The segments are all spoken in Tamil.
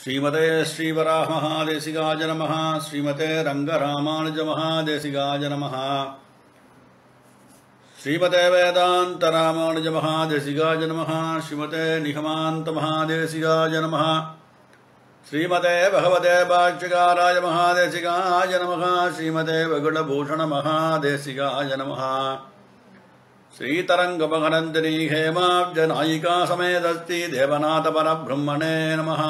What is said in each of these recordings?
श्रीमते श्रीवराहमहादेशिकाय नमः श्रीमते रङ्गरामानुजमहादेशिकाय नमः श्रीमते वेदान्तरामानुजमहादेशिकाय नमः श्रीमते निगमान्तमहादेशिकाय नमः श्रीमते भगवते भाष्यकाराय महादेशिकाय नमः श्रीमते वगुणभूषणमहादेशिकाय नमः श्रीतरङ्गमहनन्दिनी हेमाब्जनायिका समेदस्ति देवनाथपरब्रह्मणे नमः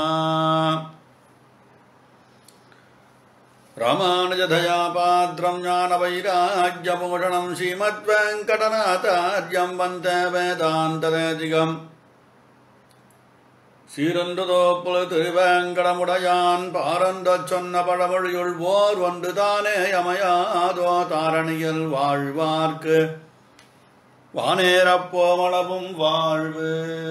रामानुजधया पात्रं ज्ञानवैराग्यभूषणं श्रीमद्वेङ्कटनाथार्यं वन्दे वेदान्तदेशिकम् சீரந்துதோப்புல திருவேங்கடமுடையான் பாரந்தச் சொன்ன பழமொழியுள் ஓர் ஒன்று தானே அமையாதோ தாரணியில் வாழ்வார்க்கு வானேரப்போமளவும் வாழ்வு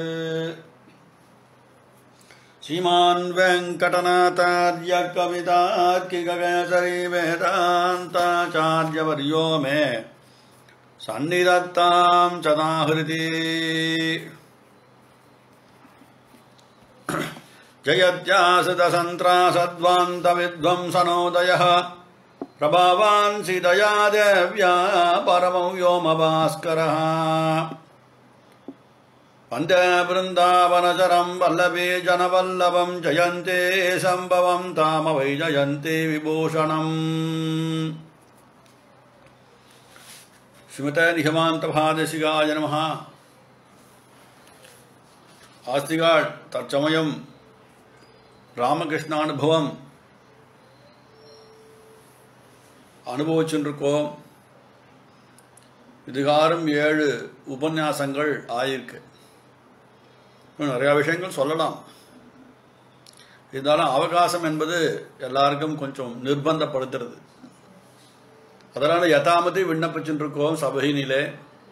श्रीमान् वेङ्कटनाथार्य कवितार्किककेसरी वेदान्ताचार्यवर्यो मे सन्निधत्तां सदाहृति जयत्यासितसन्त्रासद्वान्तविध्वंसनोदयः प्रभावान् सीतया देव्या परमौ व्योमभास्करः वन्दे वृन्दावनचरं वल्लभी जनवल्लभं जयन्ते सम्भवं ताम वै जयन्ते विभूषणम् श्रीमते निगमान्तभादशिगाय नमः ஆஸ்திகாள் தற்சமயம் ராமகிருஷ்ண அனுபவம் அனுபவிச்சுருக்கோம் இதுகாரும் ஏழு உபன்யாசங்கள் ஆயிருக்கு இன்னும் நிறையா விஷயங்கள் சொல்லலாம் இருந்தாலும் அவகாசம் என்பது எல்லாருக்கும் கொஞ்சம் நிர்பந்தப்படுத்துறது அதனால் யதாமதி விண்ணப்பிச்சுருக்கோம் சபையினிலே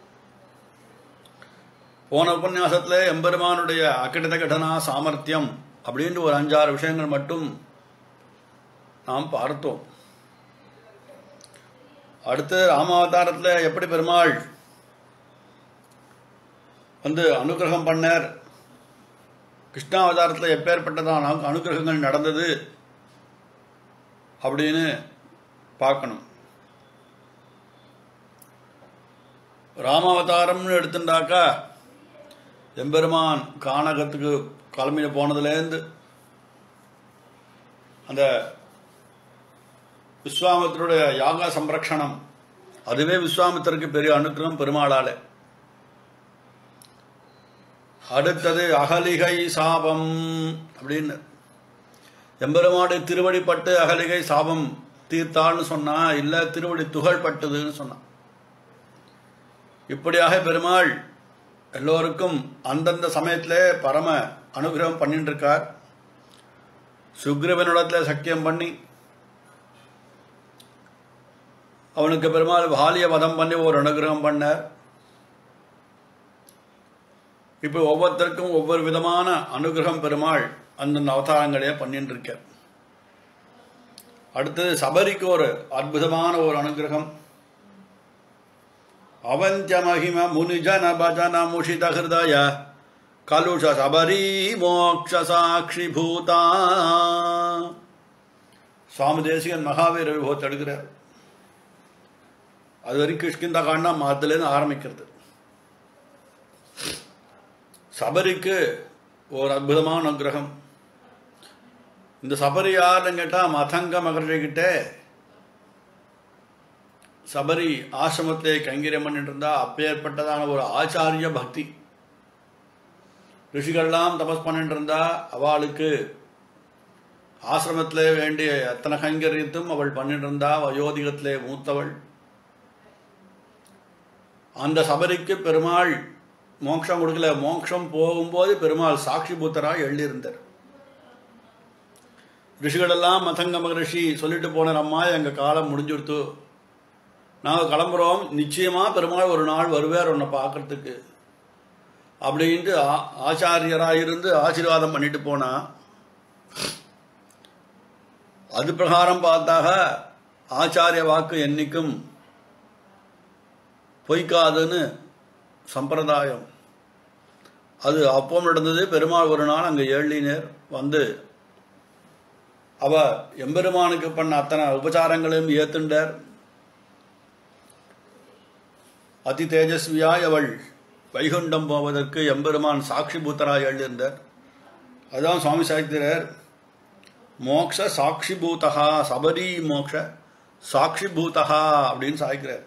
போன உபன்யாசத்தில் எம்பெருமானுடைய அக்கடித கடனா சாமர்த்தியம் அப்படின்ட்டு ஒரு அஞ்சாறு விஷயங்கள் மட்டும் நாம் பார்த்தோம் அடுத்து ராமாவதாரத்தில் எப்படி பெருமாள் வந்து அனுகிரகம் பண்ணார் கிருஷ்ணாவதாரத்தில் எப்பேற்பட்டதான அனுகிரகங்கள் நடந்தது அப்படின்னு பார்க்கணும் ராமாவதாரம்னு எடுத்துட்டாக்கா எம்பெருமான் கானகத்துக்கு கிளம்பின போனதுலேருந்து அந்த விஸ்வாமித்தருடைய யாக சம்ரக்ஷணம் அதுவே விஸ்வாமித்தருக்கு பெரிய அனுக்கிரகம் பெருமாளாலே அடுத்தது அகலிகை சாபம் அப்படின்னு எம்பெருமாடு திருவடிப்பட்டு அகலிகை சாபம் தீர்த்தாள்னு சொன்னா இல்ல திருவடி துகள் பட்டதுன்னு சொன்னான் இப்படியாக பெருமாள் எல்லோருக்கும் அந்தந்த சமயத்திலே பரம அனுகிரகம் பண்ணிட்டு இருக்கார் சுக்ரவனிடத்தில் சக்கியம் பண்ணி அவனுக்கு பெருமாள் வாலிய வதம் பண்ணி ஒரு அனுகிரகம் பண்ணார் இப்போ ஒவ்வொருத்தருக்கும் ஒவ்வொரு விதமான அனுகிரகம் பெருமாள் அந்தந்த அவதாரங்களே பண்ணிட்டு இருக்கார் அடுத்தது சபரிக்கு ஒரு அற்புதமான ஒரு அனுகிரகம் அவந்தியமகிம முனிஜன பஜன முஷித ஹிருதய கலுஷ சபரி மோக்ஷ சாட்சி பூதா சுவாமி தேசிகன் மகாவீர விபவத்தை எடுக்கிறார் அது வரைக்கும் கிஷ்கிந்த காண்டம் அதுலேருந்து ஆரம்பிக்கிறது சபரிக்கு ஒரு அற்புதமான அனுகிரகம் இந்த சபரி யாருன்னு கேட்டால் மதங்க மகர்கிட்ட சபரி ஆசிரமத்தை கைங்கரியம் பண்ணிட்டு இருந்தா அப்பேற்பட்டதான ஒரு ஆச்சாரிய பக்தி ரிஷிகள்லாம் தபஸ் பண்ணிட்டு இருந்தா அவளுக்கு ஆசிரமத்திலே வேண்டிய எத்தனை கைங்கரியத்தும் அவள் பண்ணிட்டு இருந்தா வயோதிகத்திலே மூத்தவள் அந்த சபரிக்கு பெருமாள் மோட்சம் கொடுக்கல மோட்சம் போகும்போது பெருமாள் சாட்சி பூத்தராக எழுதியிருந்தார் ரிஷிகளெல்லாம் மதங்க மகரிஷி சொல்லிட்டு போனார் அம்மா எங்கள் காலம் முடிஞ்சுடுத்து நாங்கள் கிளம்புறோம் நிச்சயமாக பெருமாள் ஒரு நாள் வருவார் உன்னை பார்க்கறதுக்கு அப்படின்ட்டு ஆச்சாரியராக இருந்து ஆசீர்வாதம் பண்ணிட்டு போனா அது பிரகாரம் பார்த்தாக ஆச்சாரிய வாக்கு என்னைக்கும் பொய்க்காதுன்னு சம்பிரதாயம் அது அப்போ நடந்தது பெருமாள் ஒரு நாள் அங்கே ஏழினர் வந்து அவ எம்பெருமானுக்கு பண்ண அத்தனை உபச்சாரங்களையும் ஏத்துண்டார் அதி தேஜஸ்வியாய் அவள் வைகுண்டம் போவதற்கு எம்பெருமான் சாட்சி பூத்தராய் எழுந்தார் அதான் சுவாமி சாய்த்திரர் மோக்ஷ சாட்சி பூதகா சபரி மோக்ஷ சாட்சி பூதகா அப்படின்னு சாய்க்கிறார்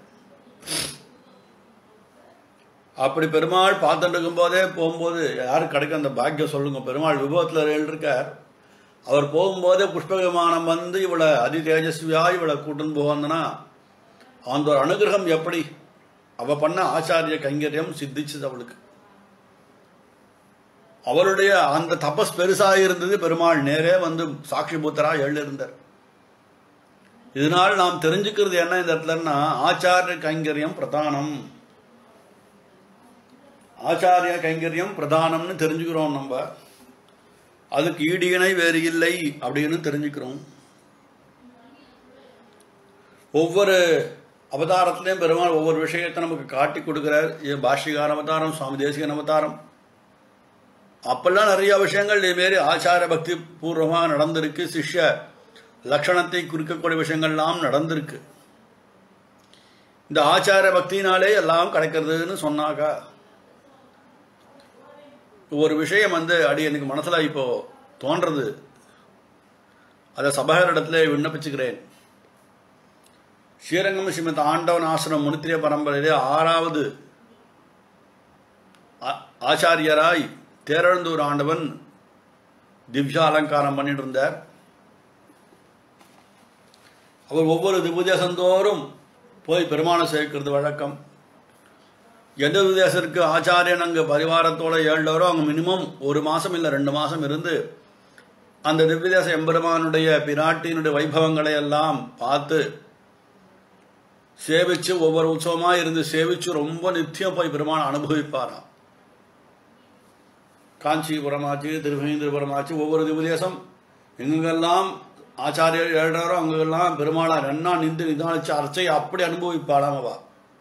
அப்படி பெருமாள் பார்த்துட்டு இருக்கும்போதே போகும்போது யாருக்கு கிடைக்கும் அந்த பாக்கியம் சொல்லுங்க பெருமாள் விபவத்தில் இருக்கார் அவர் போகும்போதே புஷ்ப விமானம் வந்து இவளை அதி தேஜஸ்வியா இவளை கூட்டுன்னு போவந்தனா அந்த ஒரு அனுகிரகம் எப்படி அவ பண்ண ஆச்சாரிய கைங்கரியம் சித்திச்சது அவளுக்கு அவருடைய அந்த தபஸ் பெருசா இருந்தது பெருமாள் நேரே வந்து சாட்சி பூத்தரா எழுந்தார் இதனால் நாம் தெரிஞ்சுக்கிறது என்ன இந்த இடத்துலன்னா ஆச்சாரிய கைங்கரியம் பிரதானம் ஆச்சாரிய கைங்கரியம் பிரதானம்னு தெரிஞ்சுக்கிறோம் நம்ம அதுக்கு ஈடு இணை வேறு இல்லை அப்படின்னு தெரிஞ்சுக்கிறோம் ஒவ்வொரு அவதாரத்திலையும் பெருமாள் ஒவ்வொரு விஷயத்தை நமக்கு காட்டி கொடுக்கிறார் இது பாஷ்யகார அவதாரம் சுவாமி தேசிகன் அவதாரம் அப்பெல்லாம் நிறைய விஷயங்கள் இதுமாரி ஆச்சார பக்தி பூர்வமாக நடந்திருக்கு சிஷ்ய லட்சணத்தை குறிக்கக்கூடிய விஷயங்கள்லாம் நடந்திருக்கு இந்த ஆச்சார பக்தினாலே எல்லாம் கிடைக்கிறதுன்னு சொன்னாக்கா ஒரு விஷயம் வந்து அடி எனக்கு மனசுல இப்போ தோன்றது அதை சபகரிடத்துல விண்ணப்பிச்சுக்கிறேன் ஸ்ரீரங்கம் ஸ்ரீமத் ஆண்டவன் ஆசிரம் முனித்திரிய பரம்பரையிலே ஆறாவது ஆ- ஆச்சாரியராய் தேரழுந்தூர் ஆண்டவன் திவ்யா அலங்காரம் பண்ணிட்டு இருந்தார் அவர் ஒவ்வொரு திபுதேசந்தோறும் போய் பெருமானை சேர்க்கிறது வழக்கம் எந்த தேசத்திற்கு ஆச்சாரியன் அங்கே பரிவாரத்தோட ஏழுவரோ அங்கே மினிமம் ஒரு மாதம் இல்லை ரெண்டு மாதம் இருந்து அந்த திவ்யதேச எம்பெருமானுடைய பிராட்டியினுடைய வைபவங்களை எல்லாம் பார்த்து சேவிச்சு ஒவ்வொரு உற்சவமாக இருந்து சேவிச்சு ரொம்ப நித்தியம் போய் பெருமானை அனுபவிப்பாராம் காஞ்சிபுரமாச்சு திருவேந்திரபுரமாச்சு ஒவ்வொரு திவ்யதேசம் எங்கெங்கெல்லாம் ஆச்சாரியர் எழுறாரோ அங்கெல்லாம் பெருமாளா ரெண்டா நின்று நிதானிச்சு அர்ச்சை அப்படி அனுபவிப்பாளாம் அவ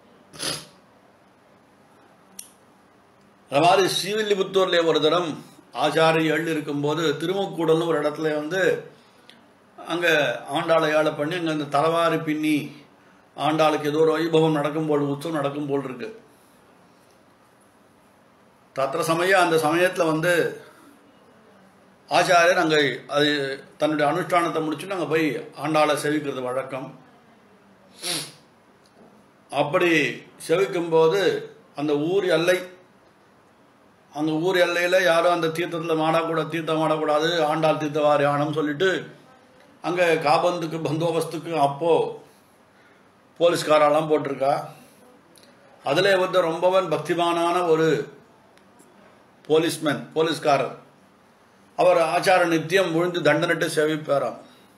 அது மாதிரி ஸ்ரீவில்லிபுத்தூர்ல ஒரு தரம் ஆச்சாரியர்கள் இருக்கும்போது திருமக்கூடல்னு ஒரு இடத்துல வந்து அங்கே ஆண்டாளை ஏழை பண்ணி அங்கே அந்த தலவாரி பின்னி ஆண்டாளுக்கு ஏதோ ஒரு வைபவம் நடக்கும் போல் உற்சவம் நடக்கும் போல் இருக்கு தத்திர சமயம் அந்த சமயத்தில் வந்து ஆச்சாரியர் அங்கே அது தன்னுடைய அனுஷ்டானத்தை முடிச்சுட்டு அங்கே போய் ஆண்டாளை செவிக்கிறது வழக்கம் அப்படி செவிக்கும்போது அந்த ஊர் எல்லை அந்த ஊர் எல்லையில் யாரும் அந்த தீர்த்தத்தில் மாடக்கூடாது தீர்த்தம் ஆடக்கூடாது ஆண்டாள் தீர்த்தவாரி ஆனம் சொல்லிட்டு அங்கே காபந்துக்கு பந்தோபஸ்துக்கு அப்போது போலீஸ்காரெல்லாம் போட்டிருக்கா அதில் வந்து ரொம்பவன் பக்திமானான ஒரு போலீஸ்மேன் போலீஸ்காரர் அவர் ஆச்சார நித்தியம் விழுந்து தண்டனிட்டு சேவிப்பாராம்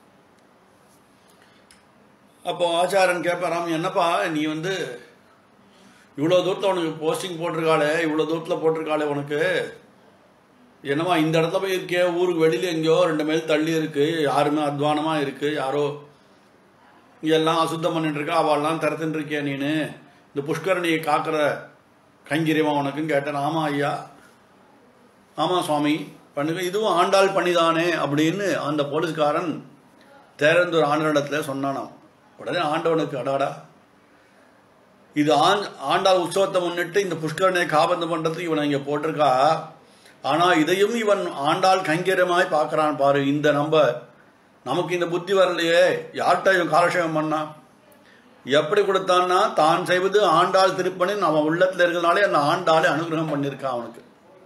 அப்போ ஆச்சாரன் கேட்பாராம் என்னப்பா நீ வந்து இவ்வளோ தூரத்தில் உனக்கு போஸ்டிங் போட்டிருக்காளே இவ்வளோ தூரத்தில் போட்டிருக்காளே உனக்கு என்னம்மா இந்த இடத்துல போய் இருக்கே ஊருக்கு வெளியில் எங்கேயோ ரெண்டு மைல் தள்ளி இருக்கு யாருமே அத்வானமாக இருக்கு யாரோ இங்கெல்லாம் அசுத்தம் பண்ணிட்டு இருக்கா அவள்லாம் திறத்துட்டு இருக்கியா நீனு இந்த புஷ்கரணியை காக்கிற கைங்கரியமா உனக்குன்னு கேட்டேன் ஆமாம் ஐயா ஆமாம் சுவாமி பண்ணுங்க இதுவும் ஆண்டாள் பண்ணிதானே அப்படின்னு அந்த போலீஸ்காரன் தேரந்தூர் ஆண்டவனிடத்துல சொன்னானாம் உடனே ஆண்டவனுக்கு அடாடா இது ஆண் ஆண்டாள் உற்சவத்தை முன்னிட்டு இந்த புஷ்கரனை காபந்து பண்றதுக்கு இவனை இங்க போட்டிருக்கா ஆனா இதையும் இவன் ஆண்டாள் கைங்கரியமாய் பார்க்கறான் பாரு இந்த நம்ம நமக்கு இந்த புத்தி வரலையே யார்கிட்ட இவன் காலக்ஷேபம் பண்ணான் எப்படி கொடுத்தான்னா தான் செய்வது ஆண்டாள் திருப்பணி அவன் உள்ளத்துல இருக்கிறதுனாலே அந்த ஆண்டாளை அனுகிரகம் பண்ணியிருக்கான் அவனுக்கு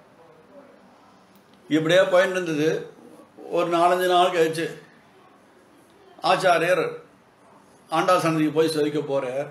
இப்படியே போயிட்டு இருந்தது ஒரு நாலஞ்சு நாள் கழிச்சு ஆச்சாரியர் ஆண்டாள் சன்னதிக்கு போய் செவிக்க போறார்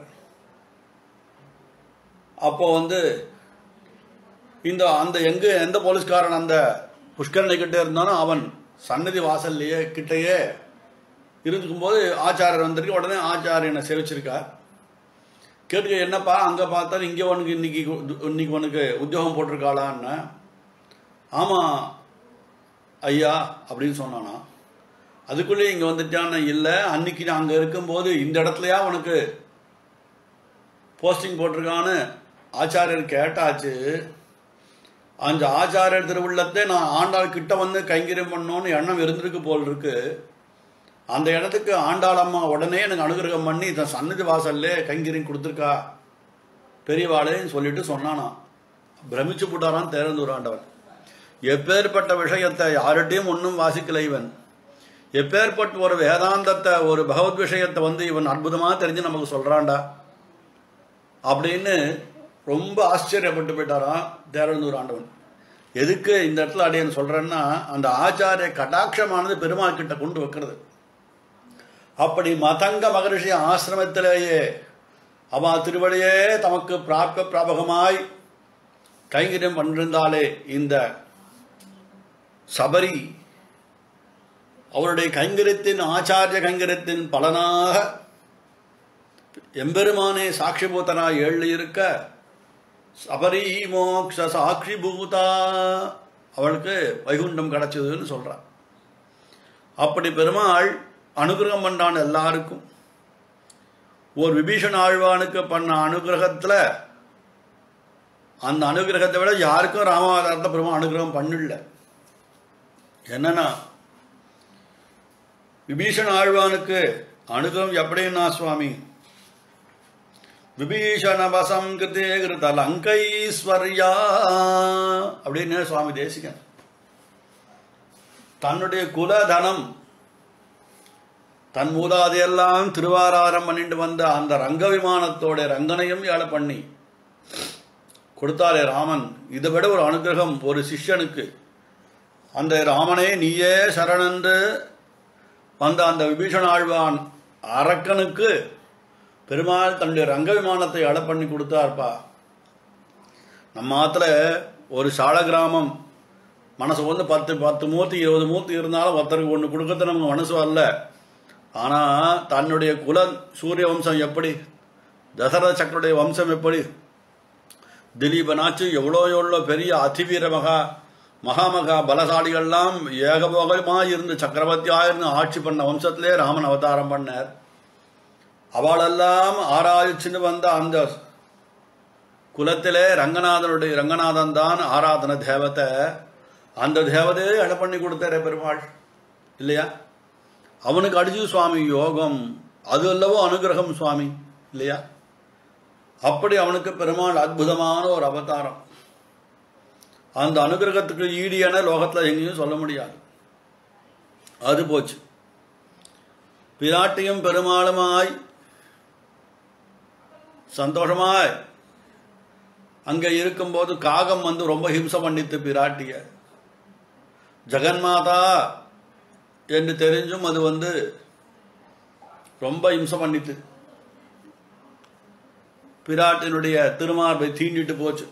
அப்போ வந்து இந்த அந்த எங்க எந்த போலீஸ்காரன் அந்த புஷ்கரணை கிட்ட இருந்தானோ அவன் சன்னதி வாசல்லையே கிட்டேயே இருக்கும்போது ஆச்சாரியர் வந்திருக்கு உடனே ஆச்சாரியனை சேவிச்சிருக்கார் கேட்டுக்க என்னப்பா அங்கே பார்த்தா இங்கே உனக்கு இன்னைக்கு இன்னைக்கு உனக்கு உத்தியோகம் போட்டிருக்காளான்னு ஆமாம் ஐயா அப்படின்னு சொன்னானா அதுக்குள்ளேயே இங்கே வந்துட்டான்னு இல்லை அன்னைக்கு நான் அங்கே இருக்கும்போது இந்த இடத்துலயா உனக்கு போஸ்டிங் போட்டிருக்கான்னு ஆச்சாரியர் கேட்டாச்சு அந்த ஆச்சாரியர் திருவுள்ளத்தை நான் ஆண்டாள் கிட்ட வந்து கைங்கரியம் பண்ணோன்னு எண்ணம் இருந்திருக்கு போல் இருக்கு அந்த இடத்துக்கு ஆண்டாளம்மா உடனே எனக்கு அனுகிரகம் பண்ணி தன் சன்னதி வாசல்ல கைங்கரியம் கொடுத்துருக்கா பெரியவாளேன்னு சொல்லிட்டு சொன்னானா பிரமிச்சு போட்டாரான் தேர்ந்தூர் ஆண்டவன் எப்பேற்பட்ட விஷயத்தை யார்கிட்டையும் ஒன்றும் வாசிக்கல இவன் எப்பேற்பட்ட ஒரு வேதாந்தத்தை ஒரு பகவத் விஷயத்தை வந்து இவன் அற்புதமாக தெரிஞ்சு நமக்கு சொல்றான்டா அப்படின்னு ரொம்ப ஆச்சரியப்பட்டு போயிட்டாராம் தேரந்தூர் ஆண்டவன் எதுக்கு இந்த இடத்துல அடியன் சொல்றேன்னா அந்த ஆச்சாரிய கடாட்சமானது பெருமாள் கிட்ட கொண்டு வைக்கிறது அப்படி மதங்க மகரிஷி ஆசிரமத்திலேயே அவன் திருவடியே தமக்கு பிராப்க பிராபகமாய் கைங்கரியம் பண்ணிருந்தாலே இந்த சபரி அவருடைய கைங்கரியத்தின் ஆச்சாரிய கைங்கரியத்தின் பலனாக எம்பெருமானே சாட்சிபூத்தனாய் எழுதி இருக்க சபரி மோக்ஷ சாட்சி பூதா அவளுக்கு வைகுண்டம் கிடைச்சதுன்னு சொல்றான் அப்படி பெருமாள் அனுகிரகம் பண்ணான் எல்லாருக்கும் ஒரு விபீஷன் ஆழ்வானுக்கு பண்ண அனுகிரகத்துல அந்த அனுகிரகத்தை விட யாருக்கும் ராமாவதாரத்தை பெருமாள் அனுகிரகம் பண்ணல என்னன்னா விபீஷன் ஆழ்வானுக்கு அனுகிரகம் எப்படின்னா சுவாமி விபீஷண வசம் கிருதே கிருத லங்கைஸ்வர்யா அப்படின்னு சுவாமி தேசிகன் தன்னுடைய குலதனம் தன் மூதாதையெல்லாம் திருவாராரம் பண்ணிட்டு வந்த அந்த ரங்க விமானத்தோட ரங்கனையும் ஏழை பண்ணி கொடுத்தாரே ராமன் இதை விட ஒரு அனுகிரகம் ஒரு சிஷ்யனுக்கு அந்த ராமனே நீயே சரணென்று வந்த அந்த விபீஷண ஆழ்வான் அரக்கனுக்கு பெருமாள் தன்னுடைய ரங்க விமானத்தை அடை பண்ணி கொடுத்தார்ப்பா நம்ம ஆத்துல ஒரு சால கிராமம் மனசு வந்து பத்து பத்து மூர்த்தி இருபது மூர்த்தி இருந்தாலும் ஒருத்தருக்கு ஒன்று கொடுக்கறது நமக்கு மனசு வரல ஆனால் தன்னுடைய குல சூரிய வம்சம் எப்படி தசரத சக்கருடைய வம்சம் எப்படி திலீபனாச்சு எவ்வளோ எவ்வளோ பெரிய அதிவீர மகா மகாமகா பலசாலிகள்லாம் ஏகபோகமாக இருந்து சக்கரவர்த்தியாக இருந்து ஆட்சி பண்ண வம்சத்திலே ராமன் அவதாரம் பண்ணார் அவளெல்லாம் ஆராய்ச்சின்னு வந்த அந்த குலத்திலே ரங்கநாதனுடைய ரங்கநாதன் தான் ஆராதன தேவத்தை அந்த தேவதையே அடை பண்ணி கொடுத்தாரே பெருமாள் இல்லையா அவனுக்கு அடிச்சு சுவாமி யோகம் அது அல்லவோ அனுகிரகம் சுவாமி இல்லையா அப்படி அவனுக்கு பெருமாள் அற்புதமான ஒரு அவதாரம் அந்த அனுகிரகத்துக்கு ஈடு என லோகத்தில் எங்கேயும் சொல்ல முடியாது அது போச்சு பிராட்டியும் பெருமாளுமாய் சந்தோஷமாய் அங்கே இருக்கும்போது காகம் வந்து ரொம்ப ஹிம்சை பண்ணித்து பிராட்டிய ஜெகன்மாதா என்று தெரிஞ்சும் அது வந்து ரொம்ப ஹிம்சை பண்ணித்து பிராட்டினுடைய திருமார்பை தீண்டிட்டு போச்சு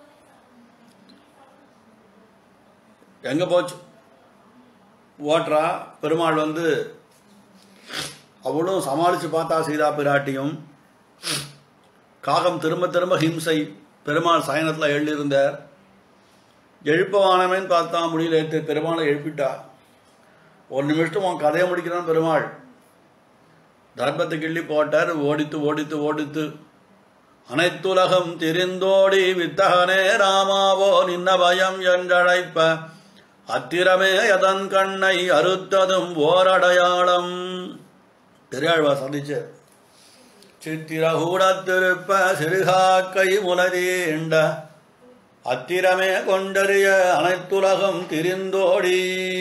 எங்க போச்சு ஓட்டுறா பெருமாள் வந்து அவளும் சமாளிச்சு பார்த்தா சீதா பிராட்டியும் காகம் திரும்ப திரும்ப ஹிம்சை பெருமாள் சயனத்தில் எழுதியிருந்தார் எழுப்பவானமேன்னு பார்த்தா முடியல எடுத்து பெருமாளை எழுப்பிட்டா ஒரு நிமிஷம் உன் கதையை முடிக்கிறான் பெருமாள் தர்மத்தை கிள்ளி போட்டார் ஓடித்து ஓடித்து ஓடித்து அனைத்துலகம் தெரிந்தோடி வித்தகனே ராமாவோ நின்ன பயம் என்றழைப்ப அத்திரமே அதன் கண்ணை அறுத்ததும் ஓரடையாளம் பெரியாழ்வா சந்திச்சார் சித்திரகூடத்திருப்ப சிறுகாக்கை முலதீண்ட அத்திரமே கொண்டறிய அனைத்துலகம் திரிந்தோடி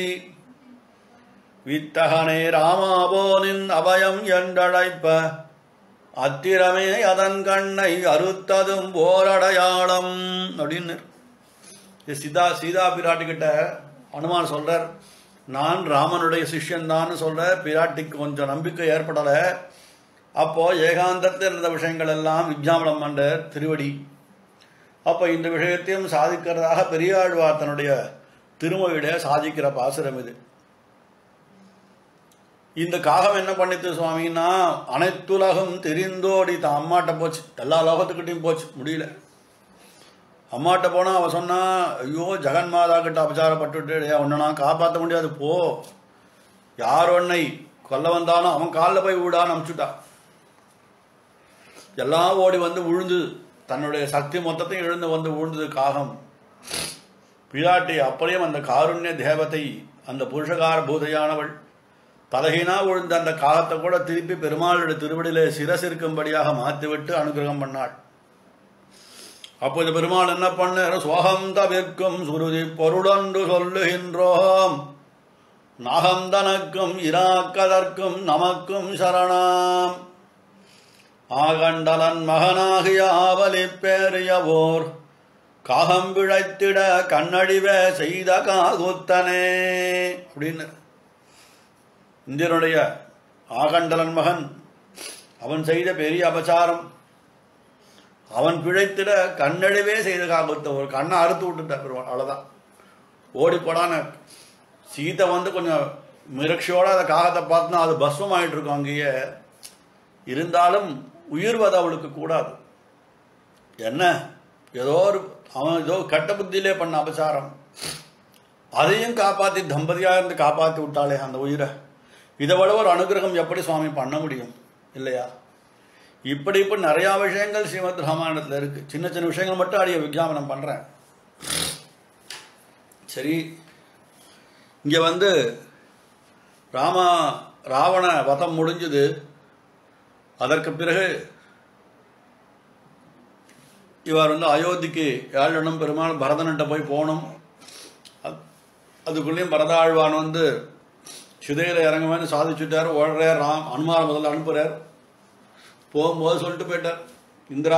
வித்தகனே ராமாபோனின் அபயம் என்றழைப்ப அத்திரமே அதன் கண்ணை அறுத்ததும் ஓரடையாளம் அப்படின்னு இது சீதா சீதா பிராட்டி கிட்ட அனுமான் சொல்றார் நான் ராமனுடைய சிஷ்யன் தான் சொல்ற பிராட்டிக்கு கொஞ்சம் நம்பிக்கை ஏற்படலை அப்போ ஏகாந்தத்தில் இருந்த விஷயங்கள் எல்லாம் விஜயாமலம் பண்றார் திருவடி அப்போ இந்த விஷயத்தையும் சாதிக்கிறதாக பெரியாழ்வார் தன்னுடைய திருமொழியிட சாதிக்கிற பாசுரம் இது இந்த காகம் என்ன பண்ணித்து சுவாமின்னா அனைத்துலகம் தெரிந்தோடி தான் அம்மாட்ட போச்சு எல்லா லோகத்துக்கிட்டையும் போச்சு முடியல அம்மாட்ட போனா அவ சொன்னா ஐயோ ஜெகன்மாதா கிட்ட அபச்சாரப்பட்டுட்டு உன்னை நான் காப்பாற்ற முடியாது போ யார் உன்னை கொல்ல வந்தாலும் அவன் காலில் போய் விடான்னு அனுப்பிச்சுட்டா எல்லாம் ஓடி வந்து விழுந்து தன்னுடைய சக்தி மொத்தத்தையும் எழுந்து வந்து விழுந்தது காகம் பிராட்டி அப்படியும் அந்த காருண்ய தேவதை அந்த புருஷகார பூதையானவள் தலகினா விழுந்த அந்த காலத்தை கூட திருப்பி பெருமாளுடைய திருவடியிலே சிரஸ் இருக்கும்படியாக மாற்றிவிட்டு அனுகிரகம் பண்ணாள் அப்போ இந்த பெருமாள் என்ன பண்ண சோகம் தவிர்க்கும் சுருதி பொருளொன்று சொல்லுகின்றோம் நாகம் தனக்கும் இராக்கதற்கும் நமக்கும் சரணாம் ஆகண்டலன் மகனாகிய ஆவலி பேரியவோர் காகம் பிழைத்திட கண்ணடிவே செய்த காகுத்தனே அப்படின்னு இந்தியனுடைய ஆகண்டலன் மகன் அவன் செய்த பெரிய அபசாரம் அவன் பிழைத்திட கண்ணடிவே செய்த காகுத்த ஒரு கண்ணை அறுத்து விட்டுட்ட பெருமாள் அவ்வளோதான் ஓடிப்படான சீதை வந்து கொஞ்சம் மிரட்சியோட அந்த காகத்தை பார்த்தனா அது பஸ்வம் ஆயிட்டு இருக்கும் அங்கேயே இருந்தாலும் உயிர்வது அவளுக்கு கூடாது என்ன ஏதோ ஒரு அவன் ஏதோ கட்ட புத்தியிலே பண்ண அபசாரம் அதையும் காப்பாற்றி தம்பதியாக இருந்து காப்பாற்றி விட்டாளே அந்த உயிரை இதை விட ஒரு அனுகிரகம் எப்படி சுவாமி பண்ண முடியும் இல்லையா இப்படி இப்படி நிறையா விஷயங்கள் ஸ்ரீமத் ராமாயணத்தில் இருக்கு சின்ன சின்ன விஷயங்கள் மட்டும் அடிய விஞ்ஞாபனம் பண்ணுறேன் சரி இங்கே வந்து ராமா ராவண வதம் முடிஞ்சது அதற்கு பிறகு இவர் வந்து அயோத்திக்கு ஏழனும் பெருமாள் பரதன்கிட்ட போய் போகணும் அது- அதுக்குள்ளேயும் பரதாழ்வான் வந்து சிதையில இறங்குவேன்னு சாதிச்சுட்டார் ஓடுறார் ராம் அனுமார் முதல்ல அனுப்புறார் போகும்போது சொல்லிட்டு போயிட்டார் இந்திரா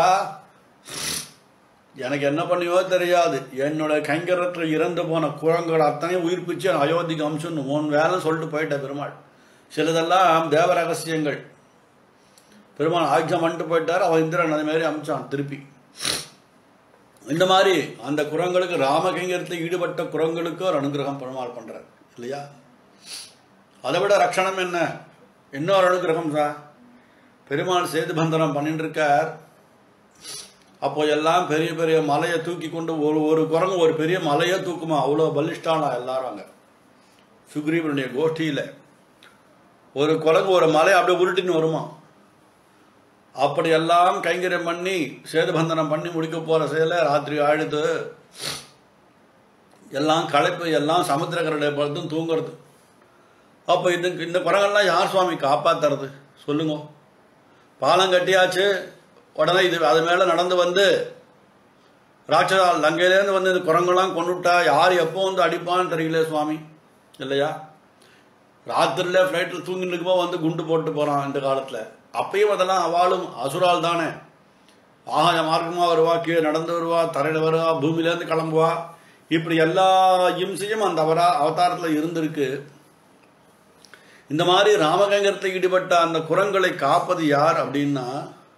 எனக்கு என்ன பண்ணியோ தெரியாது என்னோட கைங்கரத்தில் இறந்து போன குரங்கள் அத்தனையும் உயிர்ப்பிச்சு அயோத்திக்கு அம்சம் உன் வேலை சொல்லிட்டு போயிட்ட பெருமாள் சிலதெல்லாம் தேவ ரகசியங்கள் பெருமாள் ஆயுதம் பண்ணிட்டு போயிட்டார் அவன் இந்திரன் அது மாதிரி அமிச்சான் திருப்பி இந்த மாதிரி அந்த குரங்களுக்கு ராமகைங்கரத்தில் ஈடுபட்ட குரங்களுக்கு ஒரு அனுகிரகம் பெருமாள் பண்றார் இல்லையா அதை விட ரட்சணம் என்ன இன்னொரு அனுகிரகம் சார் பெருமாள் சேது பந்தனம் பண்ணிட்டு இருக்கார் அப்போ எல்லாம் பெரிய பெரிய மலையை தூக்கி கொண்டு ஒரு ஒரு குரங்கு ஒரு பெரிய மலையை தூக்குமா அவ்வளோ பலிஷ்டானா எல்லாரும் அங்கே சுக்ரீவனுடைய கோஷ்டியில் ஒரு குரங்கு ஒரு மலையை அப்படியே உருட்டின்னு வருமா அப்படி எல்லாம் கைங்கரியம் பண்ணி சேதுபந்தனம் பண்ணி முடிக்க போகிற செயலை ராத்திரி ஆழுது எல்லாம் களைப்பு எல்லாம் சமுத்திரக்கரடை பார்த்தும் தூங்குறது அப்போ இந்த இந்த குரங்கெல்லாம் யார் சுவாமி காப்பாத்துறது சொல்லுங்க பாலம் கட்டியாச்சு உடனே இது அது மேலே நடந்து வந்து ராட்சதா லங்கையிலேருந்து வந்து இந்த குரங்கெல்லாம் கொண்டுட்டா யார் எப்போ வந்து அடிப்பான்னு தெரியல சுவாமி இல்லையா ராத்திரில ஃப்ளைட்டில் தூங்கிட்டு இருக்கும்போது வந்து குண்டு போட்டு போகிறான் இந்த காலத்தில் அப்பயும் அதெல்லாம் அவளும் அசுரால் தானே ஆகாய மார்க்கமாக வருவா கீழே நடந்து வருவா தரையில் வருவா பூமியிலேருந்து கிளம்புவா இப்படி எல்லா இம்சையும் அந்த அவரா அவதாரத்தில் இருந்திருக்கு இந்த மாதிரி ராமகங்கரத்தில் ஈடுபட்ட அந்த குரங்களை காப்பது யார் அப்படின்னா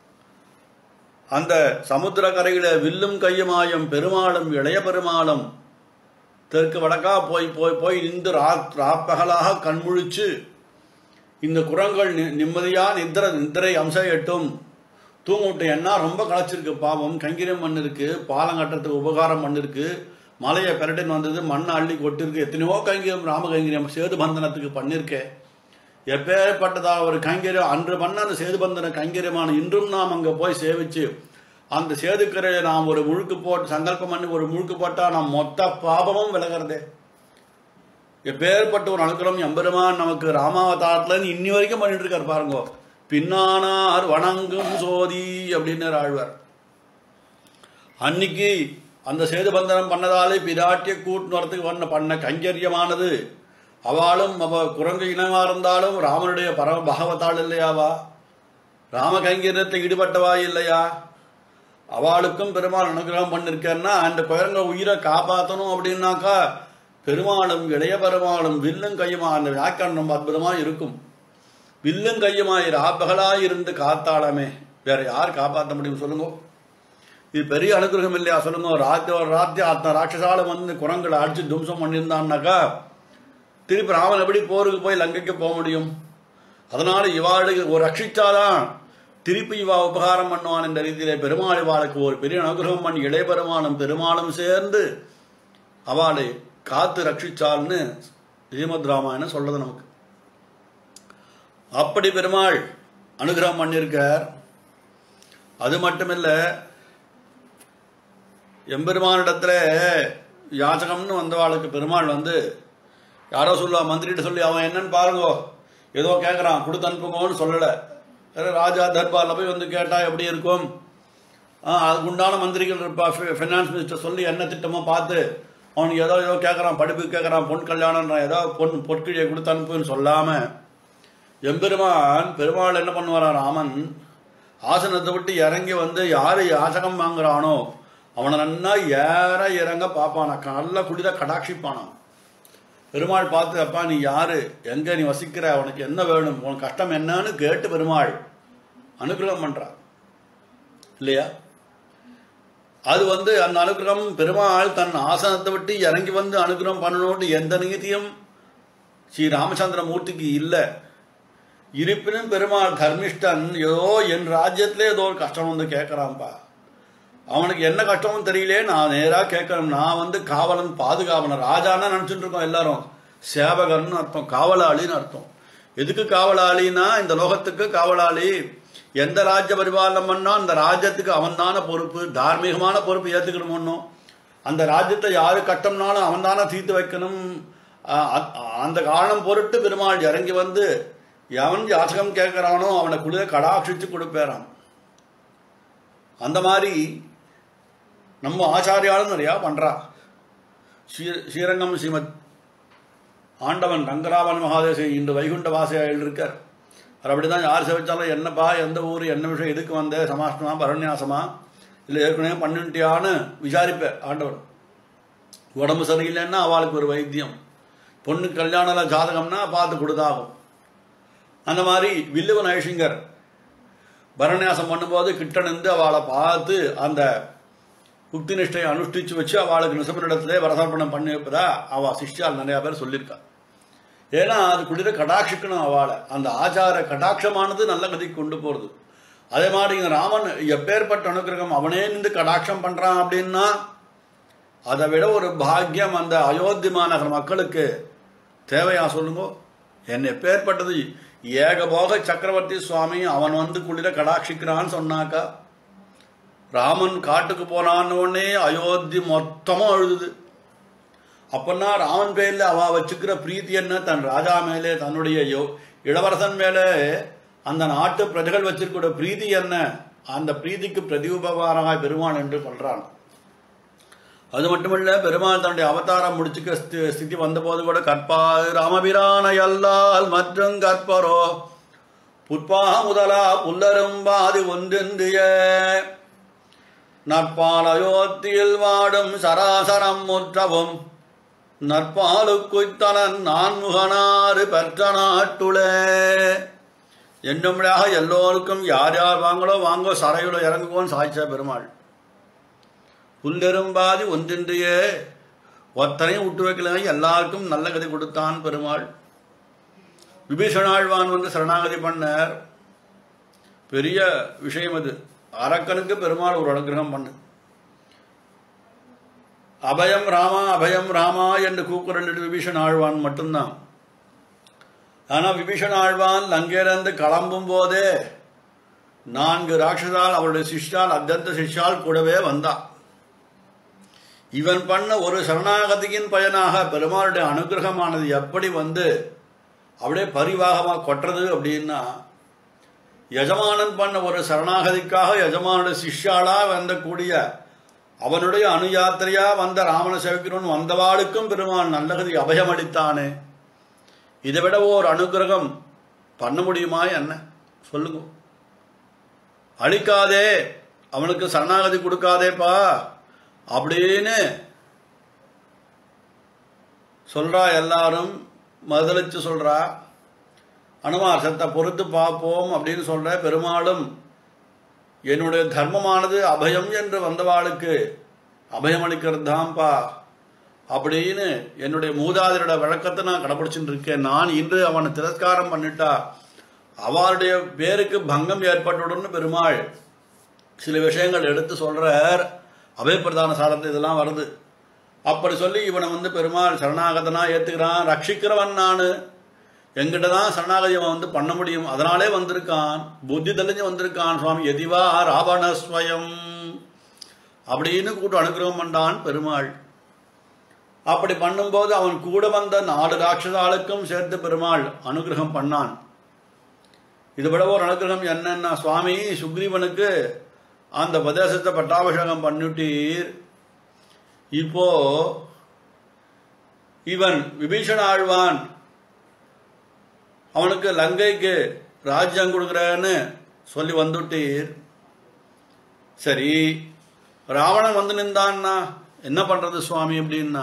அந்த சமுத்திர கரையில வில்லும் கையுமாயும் பெருமாளும் இளைய பெருமாளும் தெற்கு வடக்கா போய் போய் போய் நின்று ரா ராப்பகலாக கண்முழிச்சு இந்த குரங்கள் நி- நிம்மதியா நித்திர நித்திரை அம்சம் எட்டும் தூங்கிவிட்டு என்ன ரொம்ப களைச்சிருக்கு பாவம் கங்கிரம் மண் இருக்கு பாலம் கட்டுறதுக்கு உபகாரம் பண்ணிருக்கு மலையை பெரட்டின்னு வந்தது மண்ணை அள்ளி கொட்டிருக்கு எத்தனையோ கைங்கிரம் ராம கைங்கிரம் சேது பந்தனத்துக்கு பண்ணிருக்கேன் எப்பேற்பட்டதா ஒரு கைங்கரியம் அன்று பண்ண அந்த சேதுபந்தன கைங்கரியமான இன்றும் நாம் அங்கே போய் சேவிச்சு அந்த சேதுக்கரையை நாம் ஒரு முழுக்கு போட்டு சங்கல்பம் பண்ணி ஒரு முழுக்கு போட்டால் நாம் மொத்த பாபமும் விலகிறதே எப்பேற்பட்ட ஒரு அனுகிரகம் எம்பெருமான் நமக்கு ராமாவதாரத்துலேருந்து இன்னி வரைக்கும் பண்ணிட்டு இருக்கார் பாருங்க பின்னானார் வணங்கும் சோதி அப்படின்னு ஆழ்வார் அன்னைக்கு அந்த சேதுபந்தனம் பண்ணதாலே பிராட்டிய கூட்டு வரத்துக்கு பண்ண பண்ண கைங்கரியமானது அவளும் அவ குரங்கு இனமா இருந்தாலும் ராமனுடைய பரம பகவத்தாள் இல்லையாவா ராம கைங்கரியத்தில் ஈடுபட்டவா இல்லையா அவளுக்கும் பெருமாள் அனுகிரகம் பண்ணிருக்கேன்னா அந்த குரங்க உயிரை காப்பாற்றணும் அப்படின்னாக்கா பெருமாளும் இளைய பெருமாளும் வில்லும் கையுமா அந்த வியாக்கரணம் ரொம்ப அற்புதமா இருக்கும் வில்லும் கையுமாய் ராப்பகலாய் இருந்து காத்தாளமே வேற யார் காப்பாற்ற முடியும் சொல்லுங்க இது பெரிய அனுகிரகம் இல்லையா சொல்லுங்க ராத்திரி ஒரு ராத்திரி அத்தனை ராட்சசாலம் வந்து குரங்களை அடிச்சு தும்சம் பண்ணியிருந்தான்னாக்கா திருப்பி ராமன் எப்படி போருக்கு போய் லங்கைக்கு போக முடியும் அதனால இவாளுக்கு ஒரு ரட்சிச்சாதான் திருப்பி இவா உபகாரம் பண்ணுவான் என்ற ரீதியிலே பெருமாள் இவாளுக்கு ஒரு பெரிய அனுகிரகம் பண்ணி இளைய பெருமாளும் பெருமாளும் சேர்ந்து அவளை காத்து ரட்சிச்சால்னு ஸ்ரீமத் ராமாயணம் சொல்றது நமக்கு அப்படி பெருமாள் அனுகிரகம் பண்ணியிருக்கார் அது மட்டுமில்ல எம்பெருமானிடத்துல யாச்சகம்னு வந்தவாளுக்கு பெருமாள் வந்து யாரோ சொல்லுவா மந்திரிட்ட சொல்லி அவன் என்னன்னு பாருங்கோ ஏதோ கேட்குறான் கொடுத்து அனுப்புங்கன்னு சொல்லலை ராஜா தர்பாரில் போய் வந்து கேட்டால் எப்படி இருக்கும் ஆ, அதுக்கு உண்டான மந்திரிகள் இருப்பா ஃபினான்ஸ் மினிஸ்டர் சொல்லி என்ன திட்டமோ பார்த்து அவனுக்கு ஏதோ ஏதோ கேட்குறான் படிப்பு கேட்குறான் பொன் கல்யாணம்ன்றான் ஏதோ பொன் பொற்கிழியை கொடுத்து அனுப்புன்னு சொல்லாமல் எம்பெருமான் பெருமாள் என்ன பண்ணுவாரா ராமன் ஆசனத்தை விட்டு இறங்கி வந்து யார் யாசகம் வாங்குறானோ அவனை நன்னா ஏற இறங்க பார்ப்பானா நல்ல குடித கடாட்சிப்பானான் பெருமாள் பார்த்து அப்பா நீ யாரு எங்க நீ வசிக்கிற உனக்கு என்ன வேணும் உனக்கு கஷ்டம் என்னன்னு கேட்டு பெருமாள் அனுகிரகம் பண்றார் இல்லையா அது வந்து அந்த அனுகிரகம் பெருமாள் தன் ஆசனத்தை விட்டு இறங்கி வந்து அனுகிரகம் பண்ணணும்னு எந்த நியதியும் ஸ்ரீ ராமச்சந்திர மூர்த்திக்கு இல்லை இருப்பினும் பெருமாள் தர்மிஷ்டன் ஏதோ என் ராஜ்யத்திலே ஏதோ ஒரு கஷ்டம் வந்து கேட்குறான்ப்பா அவனுக்கு என்ன கஷ்டமும் தெரியலே நான் நேராக கேட்கணும் நான் வந்து காவலன் பாதுகாவலன் ராஜான்னா நினச்சிட்டு இருக்கோம் எல்லாரும் சேவகர்னு அர்த்தம் காவலாளின்னு அர்த்தம் எதுக்கு காவலாளின்னா இந்த லோகத்துக்கு காவலாளி எந்த ராஜ்ய பரிபாலனம் பண்ணா அந்த ராஜ்யத்துக்கு அவன்தான பொறுப்பு தார்மீகமான பொறுப்பு ஏற்றுக்கணும் அந்த ராஜ்யத்தை யாரு கட்டம்னாலும் அவன்தானே தீர்த்து வைக்கணும் அ- அ- அந்த காரணம் பொருட்டு பெருமாள் இறங்கி வந்து எவன் யாசகம் கேட்கிறானோ அவனை குளிர கடாட்சிச்சு கொடுப்பேறான் அந்த மாதிரி நம்ம ஆச்சாரியாலும் நிறையா பண்றா ஸ்ரீ ஸ்ரீரங்கம் ஸ்ரீமத் ஆண்டவன் ரங்கராமன் மகாதேசி இன்று வைகுண்ட வாசையில் இருக்கார் அவர் அப்படிதான் யார் சேவிச்சாலும் என்னப்பா எந்த ஊர் என்ன விஷயம் எதுக்கு வந்த சமாஷ்டமா பரண்யாசமா இல்லை ஏற்கனவே பண்ணிட்டியான்னு விசாரிப்பேன் ஆண்டவன் உடம்பு சரியில்லைன்னா அவளுக்கு ஒரு வைத்தியம் பொண்ணு கல்யாணல ஜாதகம்னா பார்த்து கொடுத்தாகும் அந்த மாதிரி வில்லுவன் ஐஷிங்கர் பரநியாசம் பண்ணும்போது கிட்ட நின்று அவளை பார்த்து அந்த புக்தி நிஷ்டையை அனுஷ்டிச்சு வச்சு அவளுக்கு நிசபனிடத்திலே வரசர்ப்பணம் பண்ணி வைப்பதா அவ சிஷ்யால் நிறைய பேர் சொல்லியிருக்கா ஏன்னா அது குளிர கடாட்சிக்கணும் அவளை அந்த ஆச்சார கடாட்சமானது நல்ல கதிக்கு கொண்டு போறது அதே மாதிரி இந்த ராமன் எப்பேற்பட்ட அனுக்கிரகம் அவனே நின்று கடாட்சம் பண்றான் அப்படின்னா அதை விட ஒரு பாக்கியம் அந்த அயோத்தி மாநகர மக்களுக்கு தேவையா சொல்லுங்க என்ன எப்பேற்பட்டது ஏகபோக சக்கரவர்த்தி சுவாமி அவன் வந்து குளிர கடாட்சிக்கிறான்னு சொன்னாக்கா ராமன் காட்டுக்கு போனான்னு உடனே அயோத்தி மொத்தமும் அழுதுது அப்பன்னா ராமன் பேர்ல அவ வச்சுக்கிற பிரீத்தி என்ன தன் ராஜா மேலே தன்னுடைய யோ- இளவரசன் மேலே அந்த நாட்டு பிரஜைகள் வச்சிருக்கிற பிரீத்தி என்ன அந்த பிரீத்திக்கு பிரதியுபகாரமாய் பெருமான் என்று சொல்றான் அது மட்டுமல்ல பெருமாள் தன்னுடைய அவதாரம் முடிச்சுக்க ஸ்தி- ஸ்திதி வந்தபோது கூட கற்பார் ராமபிரானை அல்லால் மற்றும் கற்பரோ புட்பா முதலா புல்லரும்பாதி ஒன்றென்றிய நற்பால் அயோத்தியில் வாடும் சராசரம் முற்றவும் நற்பாலுக்குய்த்தனன் நான்முகனாறு பெற்ற நாட்டுளே என்னும்படியாக எல்லோருக்கும் யார் யார் வாங்களோ வாங்கோ சரையுட இறங்குவோன்னு சாய்ச்சா பெருமாள் புல்லெரும்பாதி ஒன்றின்றியே ஒத்தனையும் விட்டு வைக்கல எல்லாருக்கும் நல்ல கதை கொடுத்தான் பெருமாள் விபீஷணாழ்வான் வந்து சரணாகதி பண்ணார் பெரிய விஷயம் அது அரக்கனுக்கு பெருமாள் ஒரு அனுகிரகம் பண்ணு அபயம் ராமா அபயம் ராமா என்று கூக்குரலிட்டு விபீஷன் ஆழ்வான் மட்டும்தான் ஆனா விபீஷன் ஆழ்வான் லங்கையிலிருந்து கிளம்பும் போதே நான்கு ராட்சசால் அவருடைய சிஷ்யால் அத்தியந்த சிஷ்யால் கூடவே வந்தா இவன் பண்ண ஒரு சரணாகதியின் பயனாக பெருமாளுடைய அனுகிரகமானது எப்படி வந்து அப்படியே பரிவாகமாக கொட்டுறது அப்படின்னா எஜமானன் பண்ண ஒரு சரணாகதிக்காக எஜமானுடைய சிஷ்யாளா வந்தக்கூடிய அவனுடைய அணுயாத்திரையா வந்த ராமன சேவிக்கிறவன் வந்தவாளுக்கும் பெருமான் நல்லகதி அபயமளித்தானே இதை விட ஓர் அனுகிரகம் பண்ண முடியுமா என்ன சொல்லுங்க அழிக்காதே அவனுக்கு சரணாகதி கொடுக்காதேப்பா அப்படின்னு சொல்றா எல்லாரும் மறுதளிச்சு சொல்றா அனுமார் சத்த பொறுத்து பார்ப்போம் அப்படின்னு சொல்ற பெருமாளும் என்னுடைய தர்மமானது அபயம் என்று வந்தவாளுக்கு அபயம் அளிக்கிறது தான்ப்பா அப்படின்னு என்னுடைய மூதாதையரோட வழக்கத்தை நான் கடைப்பிடிச்சுட்டு இருக்கேன் நான் இன்று அவனை திரஸ்காரம் பண்ணிட்டா அவளுடைய பேருக்கு பங்கம் ஏற்பட்டுடன்னு பெருமாள் சில விஷயங்கள் எடுத்து சொல்றார் அபயப்பிரதான சாரத்தை இதெல்லாம் வருது அப்படி சொல்லி இவனை வந்து பெருமாள் சரணாகதனா ஏத்துக்கிறான் ரட்சிக்கிறவன் நான் எங்கிட்ட தான் சரணாகதி அவன் வந்து பண்ண முடியும் அதனாலே வந்திருக்கான் புத்தி தெளிஞ்சு வந்திருக்கான் சுவாமி எதிவா ராவணஸ்வயம் அப்படின்னு கூட்டு அனுகிரகம் பண்ணான் பெருமாள் அப்படி பண்ணும்போது அவன் கூட வந்த நாலு ராட்சசாளுக்கும் சேர்த்து பெருமாள் அனுகிரகம் பண்ணான் இது விட ஒரு அனுகிரகம் என்னன்னா சுவாமி சுக்ரீவனுக்கு அந்த பிரதேசத்தை பட்டாபிஷேகம் பண்ணிட்டீர் இப்போ இவன் விபீஷண ஆழ்வான் அவனுக்கு லங்கைக்கு ராஜ்யம் கொடுக்குறேன்னு சொல்லி வந்துட்டீர் சரி ராவணன் வந்து நின்றான்னா என்ன பண்றது சுவாமி அப்படின்னா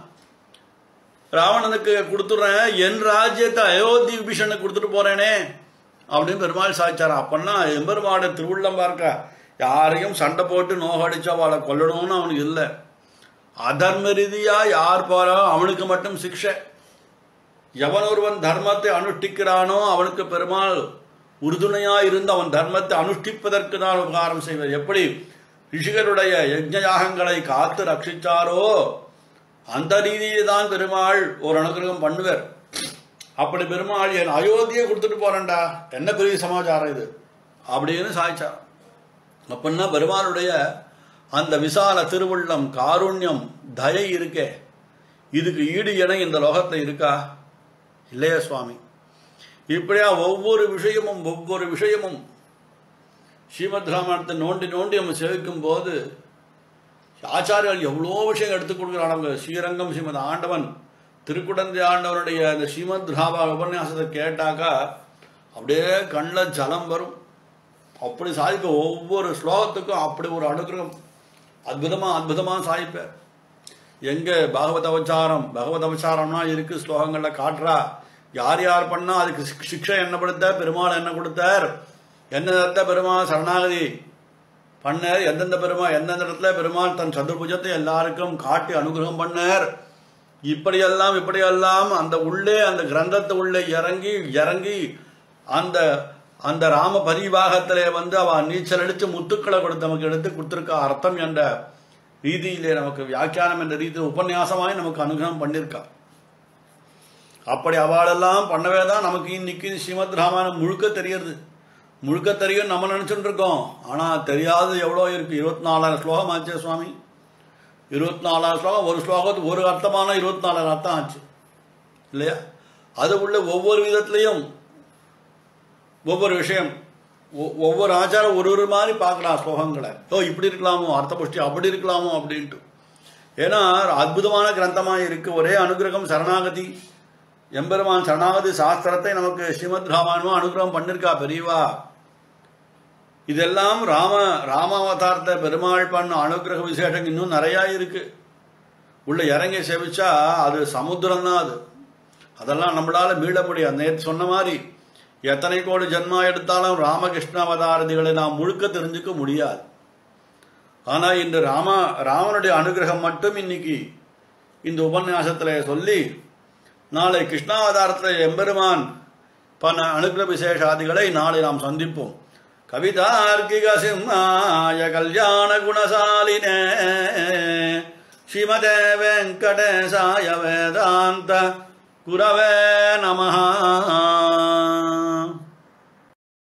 ராவணனுக்கு கொடுத்துட்றேன் என் ராஜ்யத்தை அயோத்தி விபீஷனுக்கு கொடுத்துட்டு போறேனே அப்படின்னு பெருமாள் சாய்ச்சார் அப்பன்னா எம்பெருமாட திருவுள்ளம் பார்க்க யாரையும் சண்டை போட்டு நோகடிச்சு அவளை கொல்லணும்னு அவனுக்கு இல்லை அதர்ம ரீதியா யார் போறோ அவனுக்கு மட்டும் சிக்ஷை எவன் ஒருவன் தர்மத்தை அனுஷ்டிக்கிறானோ அவனுக்கு பெருமாள் உறுதுணையா இருந்து அவன் தர்மத்தை அனுஷ்டிப்பதற்கு தான் உபகாரம் செய்வார் எப்படி ரிஷிகளுடைய யஜ்ஞ யாகங்களை காத்து ரட்சிச்சாரோ அந்த ரீதியில் தான் பெருமாள் ஒரு அனுகிரகம் பண்ணுவார் அப்படி பெருமாள் என் அயோத்தியை கொடுத்துட்டு போறேன்டா என்ன பெரிய சமாச்சாரம் இது அப்படின்னு சாய்ச்சார் அப்படின்னா பெருமாளுடைய அந்த விசால திருவுள்ளம் காருண்யம் தயை இருக்கே இதுக்கு ஈடு இணை இந்த லோகத்தில் இருக்கா இல்லையா சுவாமி இப்படியா ஒவ்வொரு விஷயமும் ஒவ்வொரு விஷயமும் ஸ்ரீமத் ராமாயணத்தை நோண்டி நோண்டி நம்ம சேவிக்கும் போது ஆச்சாரியர்கள் எவ்வளோ விஷயம் எடுத்துக் கொடுக்குறாங்க ஸ்ரீரங்கம் ஸ்ரீமத் ஆண்டவன் திருக்குடந்தை ஆண்டவனுடைய அந்த ஸ்ரீமத் ராபா உபன்யாசத்தை கேட்டாக்கா அப்படியே கண்ணில் ஜலம் வரும் அப்படி சாதிப்ப ஒவ்வொரு ஸ்லோகத்துக்கும் அப்படி ஒரு அனுகிரகம் அற்புதமா அற்புதமா சாதிப்பார் எங்க பாகவத அவச்சாரம் பகவத் அவச்சாரம்னா இருக்கு ஸ்லோகங்கள்ல காட்டுறா யார் யார் பண்ணா அதுக்கு சிக்- சிக்ஷை என்ன கொடுத்தார் பெருமாள் என்ன கொடுத்தார் என்ன பெருமாள் சரணாகதி பண்ணார் எந்தெந்த பெருமாள் எந்தெந்த இடத்துல பெருமாள் தன் சதுர்புஜத்தை எல்லாருக்கும் காட்டி அனுகிரகம் பண்ணார் இப்படியெல்லாம் இப்படியெல்லாம் அந்த உள்ளே அந்த கிரந்தத்தை உள்ளே இறங்கி இறங்கி அந்த அந்த ராம பரிவாகத்திலே வந்து அவ நீச்சல் அடித்து முத்துக்களை கொடுத்து நமக்கு எடுத்து கொடுத்திருக்க அர்த்தம் என்ற ரீதியிலே நமக்கு வியாக்கியானம் என்ற ரீதியில் உபன்யாசமாய் நமக்கு அனுகிரகம் பண்ணியிருக்கா அப்படி அவளெல்லாம் பண்ணவே தான் நமக்கு இன்னைக்கு ஸ்ரீமத் ராமாயணம் முழுக்க தெரியறது முழுக்க தெரியும் நம்ம நினைச்சுட்டு இருக்கோம் ஆனா தெரியாத எவ்வளோ இருக்கு இருபத்தி நாலாயிரம் ஸ்லோகம் ஆச்சே சுவாமி இருபத்தி நாலாயிரம் ஸ்லோகம் ஒரு ஸ்லோகத்துக்கு ஒரு அர்த்தமான இருபத்தி நாலாயிரம் அர்த்தம் ஆச்சு இல்லையா அது உள்ள ஒவ்வொரு விதத்திலையும் ஒவ்வொரு விஷயம் ஒ- ஒவ்வொரு ஆச்சாரம் ஒரு ஒரு மாதிரி பார்க்கலாம் ஸ்லோகங்களை ஓ இப்படி இருக்கலாமோ அர்த்த புஷ்டி அப்படி இருக்கலாமோ அப்படின்ட்டு ஏன்னா அற்புதமான கிரந்தமா இருக்கு ஒரே அனுகிரகம் சரணாகதி எம்பெருமான் சரணாகதி சாஸ்திரத்தை நமக்கு ஸ்ரீமத் ராமாயணமும் அனுகிரகம் பண்ணிருக்கா பெரியவா இதெல்லாம் ராம ராமாவதாரத்தை பெருமாள் பண்ண அனுகிரக விசேஷம் இன்னும் நிறையா இருக்கு உள்ள இறங்கி சேவிச்சா அது சமுத்திரம் தான் அது அதெல்லாம் நம்மளால மீள முடியாது நேற்று சொன்ன மாதிரி எத்தனை கோடி ஜென்மா எடுத்தாலும் ராமகிருஷ்ண அவதாரதிகளை நாம் முழுக்க தெரிஞ்சுக்க முடியாது ஆனா இன்று ராம ராமனுடைய அனுகிரகம் மட்டும் இன்னைக்கு இந்த உபன்யாசத்துல சொல்லி நாளை கிருஷ்ணாவதாரத்தில் எம்பெருமான் பல அனுகிரக விசேஷாதிகளை நாளை நாம் சந்திப்போம் கவிதார்க்கிக சிம்மாய கல்யாண குணசாலினே ஸ்ரீமதே வெங்கடேசாய வேதாந்த குரவே நமஹா